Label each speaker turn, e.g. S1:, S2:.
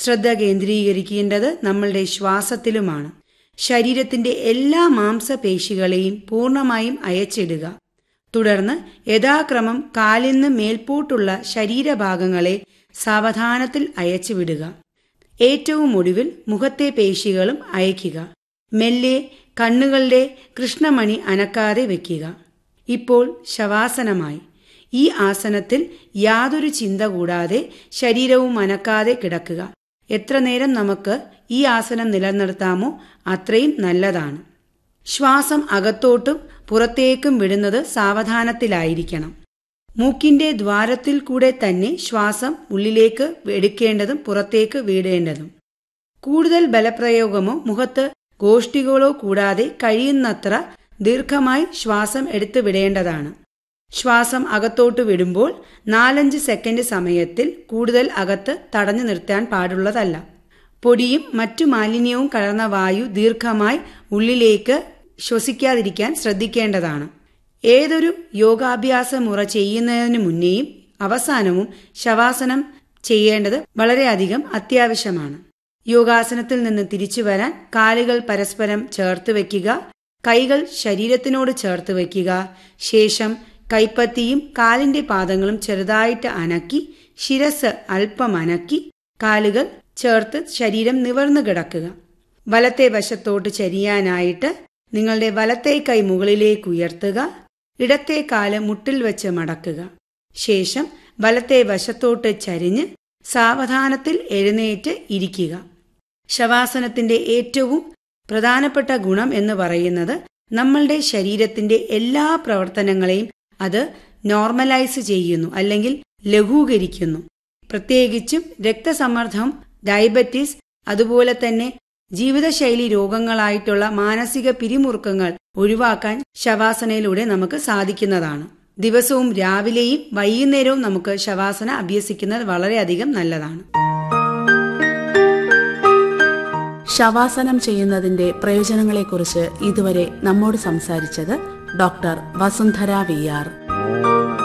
S1: ശ്രദ്ധ കേന്ദ്രീകരിക്കേണ്ടത് നമ്മളുടെ ശ്വാസത്തിലുമാണ് ശരീരത്തിന്റെ എല്ലാ മാംസപേശികളെയും പൂർണ്ണമായും അയച്ചിടുക തുടർന്ന് യഥാക്രമം കാലിന്ന് മേൽപോട്ടുള്ള ശരീരഭാഗങ്ങളെ സാവധാനത്തിൽ അയച്ചുവിടുക ഏറ്റവും ഒടുവിൽ മുഖത്തെ പേശികളും അയക്കുക മെല്ലെ കണ്ണുകളുടെ കൃഷ്ണമണി അനക്കാതെ വെക്കുക ഇപ്പോൾ ശവാസനമായി ഈ ആസനത്തിൽ യാതൊരു ചിന്ത കൂടാതെ ശരീരവും അനക്കാതെ കിടക്കുക എത്ര നേരം നമുക്ക് ഈ ആസനം നിലനിർത്താമോ അത്രയും നല്ലതാണ് ശ്വാസം അകത്തോട്ടും പുറത്തേക്കും വിടുന്നത് സാവധാനത്തിലായിരിക്കണം മൂക്കിന്റെ ദ്വാരത്തിൽ കൂടെ തന്നെ ശ്വാസം ഉള്ളിലേക്ക് എടുക്കേണ്ടതും പുറത്തേക്ക് വിടേണ്ടതും കൂടുതൽ ബലപ്രയോഗമോ മുഖത്ത് ഗോഷ്ഠികളോ കൂടാതെ കഴിയുന്നത്ര ദീർഘമായി ശ്വാസം എടുത്തു വിടേണ്ടതാണ് ശ്വാസം അകത്തോട്ട് വിടുമ്പോൾ നാലഞ്ച് സെക്കൻഡ് സമയത്തിൽ കൂടുതൽ അകത്ത് തടഞ്ഞു നിർത്താൻ പാടുള്ളതല്ല പൊടിയും മറ്റു മാലിന്യവും കലർന്ന വായു ദീർഘമായി ഉള്ളിലേക്ക് ശ്വസിക്കാതിരിക്കാൻ ശ്രദ്ധിക്കേണ്ടതാണ് ഏതൊരു യോഗാഭ്യാസ മുറ ചെയ്യുന്നതിന് മുന്നേയും അവസാനവും ശവാസനം ചെയ്യേണ്ടത് വളരെയധികം അത്യാവശ്യമാണ് യോഗാസനത്തിൽ നിന്ന് തിരിച്ചു വരാൻ കാലുകൾ പരസ്പരം ചേർത്ത് വയ്ക്കുക കൈകൾ ശരീരത്തിനോട് ചേർത്ത് വയ്ക്കുക ശേഷം കൈപ്പത്തിയും കാലിന്റെ പാദങ്ങളും ചെറുതായിട്ട് അനക്കി ശിരസ് അല്പം അനക്കി കാലുകൾ ചേർത്ത് ശരീരം നിവർന്നു കിടക്കുക വലത്തെ വശത്തോട്ട് ചരിയാനായിട്ട് നിങ്ങളുടെ വലത്തെ കൈ മുകളിലേക്ക് ഉയർത്തുക ഇടത്തെ കാല് മുട്ടിൽ വെച്ച് മടക്കുക ശേഷം വലത്തെ വശത്തോട്ട് ചരിഞ്ഞ് സാവധാനത്തിൽ എഴുന്നേറ്റ് ഇരിക്കുക ശവാസനത്തിന്റെ ഏറ്റവും പ്രധാനപ്പെട്ട ഗുണം എന്ന് പറയുന്നത് നമ്മളുടെ ശരീരത്തിന്റെ എല്ലാ പ്രവർത്തനങ്ങളെയും അത് നോർമലൈസ് ചെയ്യുന്നു അല്ലെങ്കിൽ ലഘൂകരിക്കുന്നു പ്രത്യേകിച്ചും രക്തസമ്മർദ്ദം ഡയബറ്റീസ് അതുപോലെ തന്നെ ജീവിതശൈലി രോഗങ്ങളായിട്ടുള്ള മാനസിക പിരിമുറുക്കങ്ങൾ ഒഴിവാക്കാൻ ശവാസനയിലൂടെ നമുക്ക് സാധിക്കുന്നതാണ് ദിവസവും രാവിലെയും വൈകുന്നേരവും നമുക്ക് ശവാസന അഭ്യസിക്കുന്നത് വളരെയധികം നല്ലതാണ്
S2: ശവാസനം ചെയ്യുന്നതിന്റെ പ്രയോജനങ്ങളെക്കുറിച്ച് ഇതുവരെ നമ്മോട് സംസാരിച്ചത് ഡോക്ടർ വസുന്ധര വി ആർ